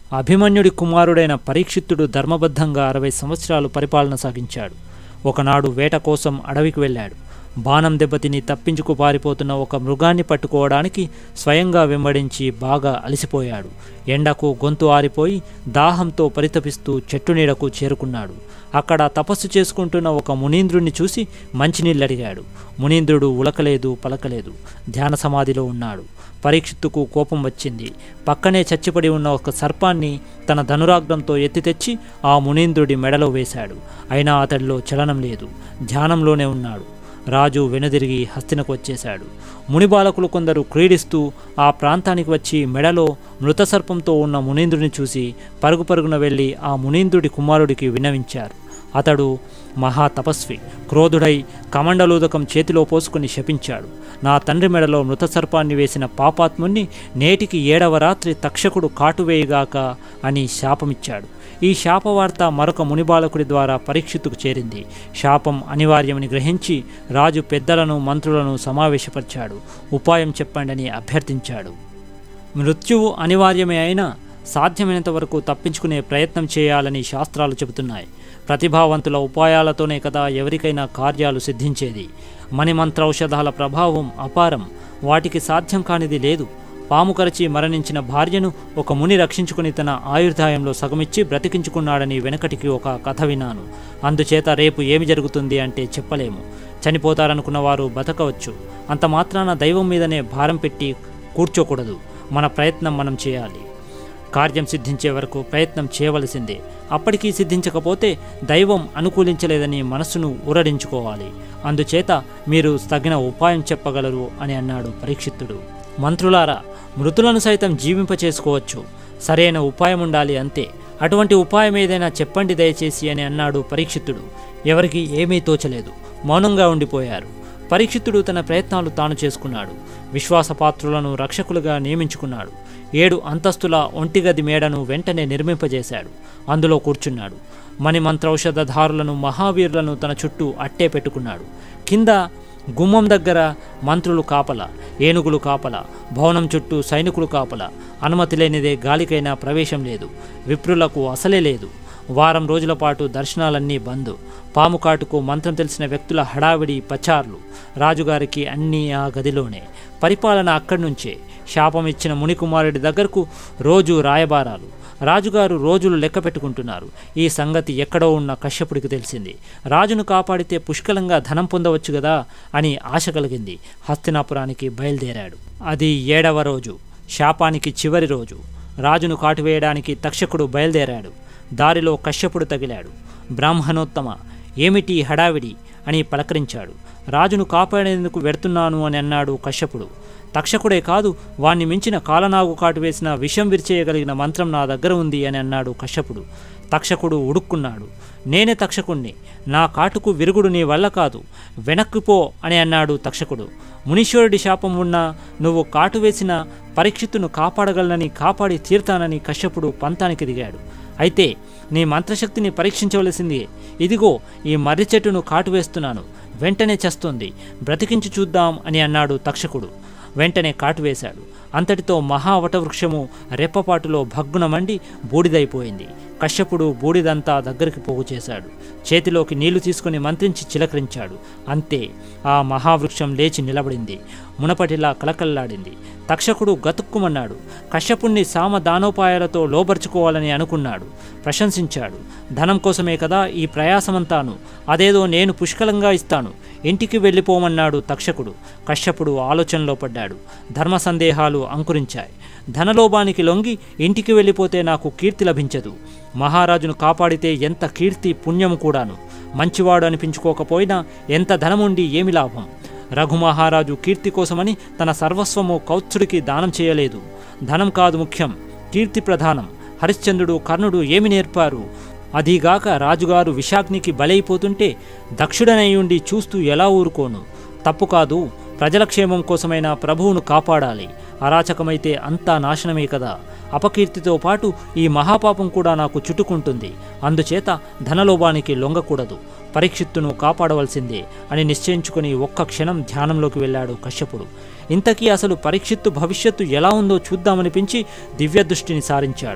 అభిమన్యుడి కుమారుడైన పరీక్షిత్తుడు ధర్మబద్ధంగా అరవై సంవత్సరాలు పరిపాలన సాగించాడు ఒకనాడు వేట కోసం అడవికి వెళ్ళాడు బాణం దెబ్బతిని తప్పించుకు పారిపోతున్న ఒక మృగాన్ని పట్టుకోవడానికి స్వయంగా వెంబడించి బాగా అలసిపోయాడు ఎండకు గొంతు ఆరిపోయి దాహంతో పరితపిస్తూ చెట్టు నీడకు చేరుకున్నాడు అక్కడ తపస్సు చేసుకుంటున్న ఒక మునీంద్రుణ్ణి చూసి మంచినీళ్ళు అడిగాడు మునీంద్రుడు ఉలకలేదు పలకలేదు ధ్యాన సమాధిలో ఉన్నాడు పరీక్షిత్తుకు కోపం వచ్చింది పక్కనే చచ్చిపడి ఉన్న ఒక సర్పాన్ని తన ధనురాగ్రంతో ఎత్తి తెచ్చి ఆ మునీంద్రుడి మెడలో వేశాడు అయినా అతడిలో చలనం లేదు ధ్యానంలోనే ఉన్నాడు రాజు వెనుదిరిగి హస్తినకు వచ్చేశాడు మునిబాలకులు కొందరు క్రీడిస్తూ ఆ ప్రాంతానికి వచ్చి మెడలో మృత సర్పంతో ఉన్న మునీంద్రుని చూసి పరుగు పరుగున వెళ్ళి ఆ మునీంద్రుడి కుమారుడికి విన్నవించారు అతడు మహా తపస్వి క్రోధుడై కమండలూదకం చేతిలో పోసుకుని శపించాడు నా తండ్రి మెడలో మృత సర్పాన్ని వేసిన పాపాత్ముణ్ణి నేటికి ఏడవ రాత్రి తక్షకుడు కాటువేయగాక అని శాపమిచ్చాడు ఈ శాపవార్త మరొక మునిబాలకుడి ద్వారా పరీక్షిత్తుకు చేరింది శాపం అనివార్యమని గ్రహించి రాజు పెద్దలను మంత్రులను సమావేశపరిచాడు ఉపాయం చెప్పండని అభ్యర్థించాడు మృత్యువు అనివార్యమే అయినా సాధ్యమైనంత వరకు తప్పించుకునే ప్రయత్నం చేయాలని శాస్త్రాలు చెబుతున్నాయి ప్రతిభావంతుల ఉపాయాలతోనే కదా ఎవరికైనా కార్యాలు సిద్ధించేది మణిమంత్రౌషధాల ప్రభావం అపారం వాటికి సాధ్యం కానిది లేదు పాము కరచి మరణించిన భార్యను ఒక ముని రక్షించుకుని తన ఆయుర్దాయంలో సగమిచ్చి బ్రతికించుకున్నాడని వెనకటికి ఒక కథ విన్నాను అందుచేత రేపు ఏమి జరుగుతుంది అంటే చెప్పలేము చనిపోతారనుకున్న వారు బతకవచ్చు అంత మాత్రాన దైవం మీదనే భారం పెట్టి కూర్చోకూడదు మన ప్రయత్నం మనం చేయాలి కార్యం సిద్ధించే వరకు ప్రయత్నం చేయవలసిందే అప్పటికీ సిద్ధించకపోతే దైవం అనుకూలించలేదని మనస్సును ఊరడించుకోవాలి అందుచేత మీరు తగిన ఉపాయం చెప్పగలరు అని అన్నాడు పరీక్షిత్తుడు మంత్రులారా మృతులను సైతం జీవింపచేసుకోవచ్చు సరైన ఉపాయం ఉండాలి అంతే అటువంటి ఉపాయం ఏదైనా చెప్పండి దయచేసి అని అన్నాడు పరీక్షిత్తుడు ఎవరికి ఏమీ తోచలేదు మౌనంగా ఉండిపోయారు పరీక్షిత్తుడు తన ప్రయత్నాలు తాను చేసుకున్నాడు విశ్వాసపాత్రులను రక్షకులుగా నియమించుకున్నాడు ఏడు అంతస్తుల ఒంటిగది మేడను వెంటనే నిర్మింపజేశాడు అందులో కూర్చున్నాడు మణిమంత్రౌషధధారులను మహావీరులను తన చుట్టూ అట్టే పెట్టుకున్నాడు కింద గుమ్మం దగ్గర మంత్రులు కాపల ఏనుగులు కాపల భవనం చుట్టూ సైనికులు కాపల అనుమతి లేనిదే గాలికైనా ప్రవేశం లేదు విప్రులకు అసలే లేదు వారం రోజుల పాటు దర్శనాలన్నీ బంద్ పాము కాటుకు మంత్రం తెలిసిన వ్యక్తుల హడావిడి పచార్లు రాజుగారికి అన్నీ ఆ గదిలోనే పరిపాలన అక్కడి నుంచే శాపం ఇచ్చిన మునికుమారుడి దగ్గరకు రోజు రాయబారాలు రాజుగారు రోజులు లెక్క పెట్టుకుంటున్నారు ఈ సంగతి ఎక్కడో ఉన్న కశ్యపుడికి తెలిసింది రాజును కాపాడితే పుష్కలంగా ధనం పొందవచ్చు కదా అని ఆశ కలిగింది హస్తినాపురానికి బయలుదేరాడు అది ఏడవ రోజు శాపానికి చివరి రోజు రాజును కాటువేయడానికి తక్షకుడు బయలుదేరాడు దారిలో కశ్యపుడు తగిలాడు బ్రాహ్మణోత్తమ ఏమిటి హడావిడి అని పలకరించాడు రాజును కాపాడేందుకు వెడుతున్నాను అని అన్నాడు కశ్యపుడు తక్షకుడే కాదు వాణ్ణి మించిన కాలనాగు కాటు వేసిన విషం విరిచేయగలిగిన మంత్రం నా దగ్గర ఉంది అని అన్నాడు కశ్యపుడు తక్షకుడు ఉడుక్కున్నాడు నేనే తక్షకుణ్ణి నా కాటుకు విరుగుడు నీ వల్ల కాదు వెనక్కిపో అని అన్నాడు తక్షకుడు మునీశ్వరుడి శాపం ఉన్నా నువ్వు కాటు వేసిన పరీక్షిత్తును కాపాడగలనని కాపాడి తీర్తానని కశ్యపుడు పంతానికి దిగాడు అయితే నీ మంత్రశక్తిని పరీక్షించవలసింది ఇదిగో ఈ మర్రి చెట్టును కాటు వేస్తున్నాను వెంటనే చేస్తుంది బ్రతికించి చూద్దాం అని అన్నాడు తక్షకుడు వెంటనే కాటు వేశాడు అంతటితో మహావటవృక్షము రెప్పపాటులో భగ్గున మండి బూడిదైపోయింది కశ్యపుడు బూడిదంతా దగ్గరికి పోగు చేశాడు చేతిలోకి నీళ్లు తీసుకుని మంత్రించి చిలకరించాడు అంతే ఆ మహావృక్షం లేచి నిలబడింది మునపటిలా కలకల్లాడింది తక్షకుడు గతుక్కుమన్నాడు కశ్యపుణ్ణి సామ దానోపాయాలతో లోబర్చుకోవాలని అనుకున్నాడు ప్రశంసించాడు ధనం కోసమే కదా ఈ ప్రయాసమంతాను అదేదో నేను పుష్కలంగా ఇస్తాను ఇంటికి వెళ్ళిపోమన్నాడు తక్షకుడు కశ్యపుడు ఆలోచనలో పడ్డాడు ధర్మ సందేహాలు అంకురించాయి ధనలోభానికి లొంగి ఇంటికి వెళ్ళిపోతే నాకు కీర్తి లభించదు మహారాజును కాపాడితే ఎంత కీర్తి పుణ్యము కూడాను మంచివాడు అనిపించుకోకపోయినా ఎంత ధనముండి ఏమి లాభం రఘుమహారాజు కీర్తి కోసమని తన సర్వస్వము కౌత్సుడికి దానం చేయలేదు ధనం కాదు ముఖ్యం కీర్తి ప్రధానం హరిశ్చంద్రుడు కర్ణుడు ఏమి నేర్పారు అదీగాక రాజుగారు విషాగ్నికి బలైపోతుంటే దక్షుడనయ్యుండి చూస్తూ ఎలా ఊరుకోను తప్పు కాదు ప్రజల క్షేమం కోసమైన ప్రభువును కాపాడాలి అరాచకమైతే అంతా నాశనమే కదా అపకీర్తితో పాటు ఈ మహాపాపం కూడా నాకు చుట్టుకుంటుంది అందుచేత ధనలోభానికి లొంగకూడదు పరీక్షిత్తును కాపాడవలసిందే అని నిశ్చయించుకుని ఒక్క క్షణం ధ్యానంలోకి వెళ్ళాడు కశ్యపుడు ఇంతకీ అసలు పరీక్షిత్తు భవిష్యత్తు ఎలా ఉందో చూద్దామనిపించి దివ్య దృష్టిని సారించాడు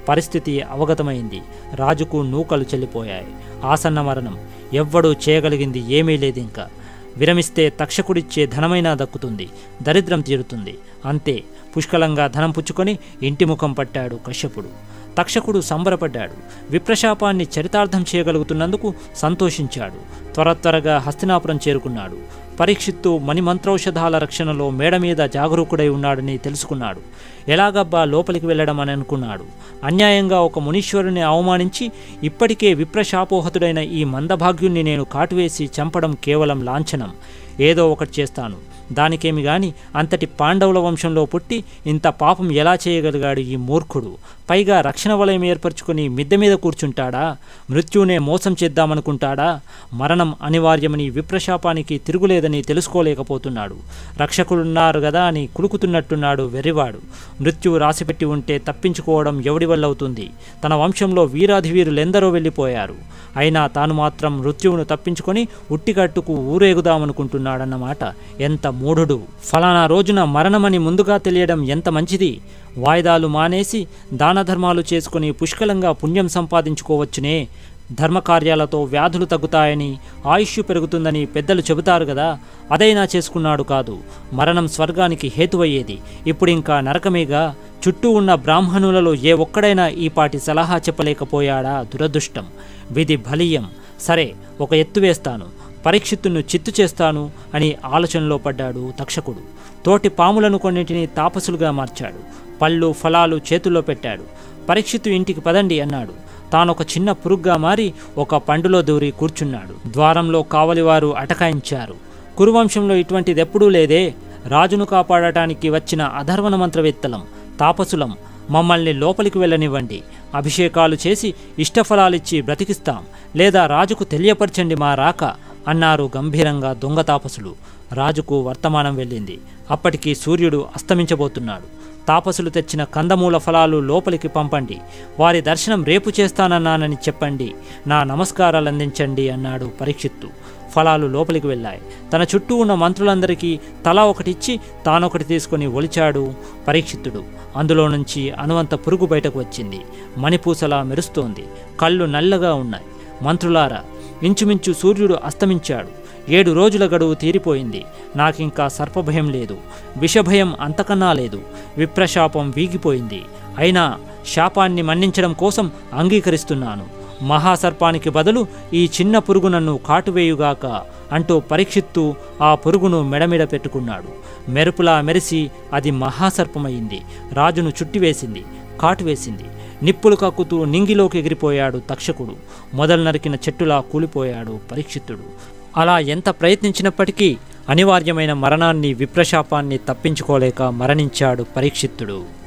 పరిస్థితి అవగతమైంది రాజుకు నూకలు చెల్లిపోయాయి ఆసన్న మరణం ఎవ్వడూ చేయగలిగింది ఏమీ లేదు ఇంకా విరమిస్తే తక్షకుడిచ్చే ధనమైనా దక్కుతుంది దరిద్రం తీరుతుంది అంతే పుష్కలంగా ధనం పుచ్చుకొని ఇంటి ముఖం పట్టాడు కశ్యపుడు తక్షకుడు సంబరపడ్డాడు విప్రశాపాన్ని చరితార్థం చేయగలుగుతున్నందుకు సంతోషించాడు త్వర త్వరగా హస్తినాపురం చేరుకున్నాడు పరీక్షిత్తు మణిమంత్రౌషధాల రక్షణలో మేడ మీద జాగరూకుడై ఉన్నాడని తెలుసుకున్నాడు ఎలాగబ్బా లోపలికి వెళ్ళడం అని అనుకున్నాడు అన్యాయంగా ఒక మునీశ్వరుని అవమానించి ఇప్పటికే విప్రశాపోహతుడైన ఈ మందభాగ్యుణ్ణి నేను కాటువేసి చంపడం కేవలం లాంఛనం ఏదో ఒకటి చేస్తాను దానికేమి గాని అంతటి పాండవుల వంశంలో పుట్టి ఇంత పాపం ఎలా చేయగలిగాడు ఈ మూర్ఖుడు పైగా రక్షణ వలయం ఏర్పరచుకుని మిద్దె మీద కూర్చుంటాడా మృత్యునే మోసం చేద్దామనుకుంటాడా మరణం అనివార్యమని విప్రశాపానికి తిరుగులేదని తెలుసుకోలేకపోతున్నాడు రక్షకులున్నారు గదా అని కులుకుతున్నట్టున్నాడు వెర్రివాడు మృత్యువు రాసిపెట్టి ఉంటే తప్పించుకోవడం ఎవడి వల్ల అవుతుంది తన వంశంలో వీరాధివీరులెందరో వెళ్ళిపోయారు అయినా తాను మాత్రం మృత్యువును తప్పించుకొని ఉట్టికట్టుకు ఊరేగుదామనుకుంటున్నాడన్నమాట ఎంత మూఢుడు ఫలానా రోజున మరణమని ముందుగా తెలియడం ఎంత మంచిది వాయిదాలు మానేసి దాన ధర్మాలు చేసుకుని పుష్కలంగా పుణ్యం సంపాదించుకోవచ్చునే ధర్మకార్యాలతో వ్యాధులు తగ్గుతాయని ఆయుష్ పెరుగుతుందని పెద్దలు చెబుతారు కదా అదైనా చేసుకున్నాడు కాదు మరణం స్వర్గానికి హేతువయ్యేది ఇప్పుడింకా నరకమేగా చుట్టూ ఉన్న బ్రాహ్మణులలో ఏ ఒక్కడైనా ఈ పాటి సలహా చెప్పలేకపోయాడా దురదృష్టం విధి బలీయం సరే ఒక ఎత్తు వేస్తాను పరీక్షిత్తును చిత్తు చేస్తాను అని ఆలోచనలో పడ్డాడు తక్షకుడు తోటి పాములను కొన్నింటిని తాపసులుగా మార్చాడు పళ్ళు ఫలాలు చేతుల్లో పెట్టాడు పరీక్షిత్తు ఇంటికి పదండి అన్నాడు తానొక చిన్న పురుగ్గా మారి ఒక పండులో దూరి కూర్చున్నాడు ద్వారంలో కావలివారు అటకాయించారు కురువంశంలో ఇటువంటిదెప్పుడూ లేదే రాజును కాపాడటానికి వచ్చిన అధర్వణ మంత్రవేత్తలం తాపసులం మమ్మల్ని లోపలికి వెళ్ళనివ్వండి అభిషేకాలు చేసి ఇష్టఫలాలిచ్చి బ్రతికిస్తాం లేదా రాజుకు తెలియపరచండి మా రాక అన్నారు గంభీరంగా దొంగ తాపసులు రాజుకు వర్తమానం వెళ్ళింది అప్పటికి సూర్యుడు అస్తమించబోతున్నాడు తాపసులు తెచ్చిన కందమూల ఫలాలు లోపలికి పంపండి వారి దర్శనం రేపు చేస్తానన్నానని చెప్పండి నా నమస్కారాలు అందించండి అన్నాడు పరీక్షిత్తు ఫలాలు లోపలికి వెళ్ళాయి తన చుట్టూ ఉన్న మంత్రులందరికీ తలా ఒకటిచ్చి తానొకటి తీసుకొని ఒలిచాడు పరీక్షిత్తుడు అందులో నుంచి అనువంత పురుగు బయటకు వచ్చింది మణిపూసలా మెరుస్తోంది కళ్ళు నల్లగా ఉన్నాయి మంత్రులారా ఇంచుమించు సూర్యుడు అస్తమించాడు ఏడు రోజుల గడువు తీరిపోయింది నాకింకా సర్పభయం లేదు విషభయం అంతకన్నా లేదు విప్రశాపం వీగిపోయింది అయినా శాపాన్ని మన్నించడం కోసం అంగీకరిస్తున్నాను మహాసర్పానికి బదులు ఈ చిన్న పురుగు నన్ను కాటువేయుగాక అంటూ పరీక్షిత్తు ఆ పురుగును మెడమిడ పెట్టుకున్నాడు మెరుపులా మెరిసి అది మహాసర్పమైంది రాజును చుట్టివేసింది కాటువేసింది నిప్పులు కక్కుతూ నింగిలోకి ఎగిరిపోయాడు తక్షకుడు మొదలు నరికిన చెట్టులా కూలిపోయాడు పరీక్షిత్తుడు అలా ఎంత ప్రయత్నించినప్పటికీ అనివార్యమైన మరణాన్ని విప్రశాపాన్ని తప్పించుకోలేక మరణించాడు పరీక్షిత్తుడు